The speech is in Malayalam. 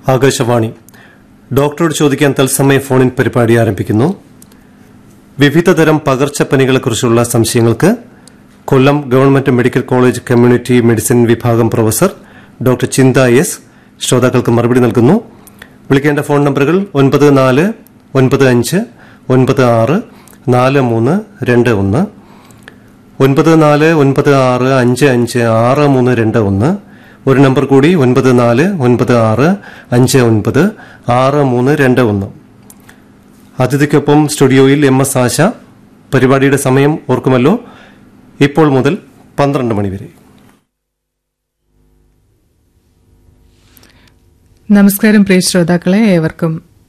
ആകാശവാണി ഡോക്ടറോട് ചോദിക്കാൻ തത്സമയ ഫോണിൻ പരിപാടി ആരംഭിക്കുന്നു വിവിധതരം പകർച്ചപ്പനികളെക്കുറിച്ചുള്ള സംശയങ്ങൾക്ക് Kollam government medical college community medicine വിഭാഗം പ്രൊഫസർ ഡോക്ടർ ചിന്ത എസ് ശ്രോതാക്കൾക്ക് മറുപടി നൽകുന്നു വിളിക്കേണ്ട ഫോൺ നമ്പറുകൾ ഒൻപത് നാല് ഒൻപത് അഞ്ച് ഒൻപത് ആറ് നാല് മൂന്ന് രണ്ട് ഒന്ന് ഒൻപത് നാല് ഒൻപത് ആറ് അഞ്ച് അഞ്ച് ആറ് മൂന്ന് രണ്ട് ഒന്ന് ഒരു നമ്പർ കൂടി ഒൻപത് നാല് ഒൻപത് ആറ് അഞ്ച് ഒൻപത് ആറ് മൂന്ന് രണ്ട് ഒന്ന് അതിഥിക്കൊപ്പം സ്റ്റുഡിയോയിൽ എം എസ് ആശ പരിപാടിയുടെ സമയം ഓർക്കുമല്ലോ ഇപ്പോൾ മുതൽ പന്ത്രണ്ട് മണിവരെ നമസ്കാരം പ്രിയ ശ്രോതാക്കളെ ഏവർക്കും